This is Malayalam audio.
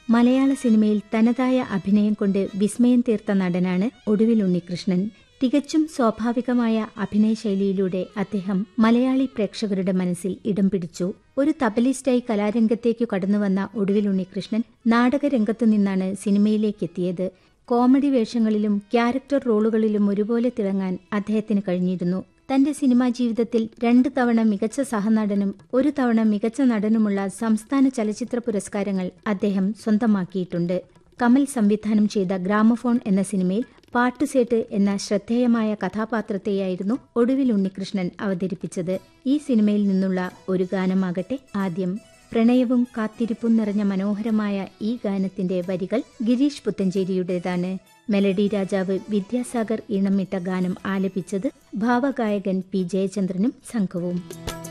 മലയാള സിനിമയിൽ തനതായ അഭിനയം കൊണ്ട് വിസ്മയം തീർത്ത നടനാണ് ഒടുവിൽ ഉണ്ണികൃഷ്ണൻ തികച്ചും സ്വാഭാവികമായ അഭിനയശൈലിയിലൂടെ അദ്ദേഹം മലയാളി പ്രേക്ഷകരുടെ മനസ്സിൽ ഇടം പിടിച്ചു ഒരു തബലിസ്റ്റായി കലാരംഗത്തേക്കു കടന്നുവന്ന ഒടുവിൽ ഉണ്ണികൃഷ്ണൻ നാടകരംഗത്തു നിന്നാണ് സിനിമയിലേക്കെത്തിയത് കോമഡി വേഷങ്ങളിലും ക്യാരക്ടർ റോളുകളിലും ഒരുപോലെ തിളങ്ങാൻ അദ്ദേഹത്തിന് കഴിഞ്ഞിരുന്നു തന്റെ സിനിമാ ജീവിതത്തിൽ രണ്ട് തവണ മികച്ച സഹനടനും ഒരു തവണ മികച്ച നടനുമുള്ള സംസ്ഥാന ചലച്ചിത്ര പുരസ്കാരങ്ങൾ അദ്ദേഹം സ്വന്തമാക്കിയിട്ടുണ്ട് കമൽ സംവിധാനം ചെയ്ത ഗ്രാമഫോൺ എന്ന സിനിമയിൽ പാട്ടുസേട്ട് എന്ന ശ്രദ്ധേയമായ കഥാപാത്രത്തെയായിരുന്നു ഒടുവിൽ ഉണ്ണികൃഷ്ണൻ അവതരിപ്പിച്ചത് ഈ സിനിമയിൽ നിന്നുള്ള ഒരു ഗാനമാകട്ടെ ആദ്യം പ്രണയവും കാത്തിരിപ്പും നിറഞ്ഞ മനോഹരമായ ഈ ഗാനത്തിന്റെ വരികൾ ഗിരീഷ് പുത്തഞ്ചേരിയുടേതാണ് മെലഡി രാജാവ് വിദ്യാസാഗർ ഈണമിട്ട ഗാനം ആലപിച്ചത് ഭാവഗായകൻ പി ജയചന്ദ്രനും സംഘവും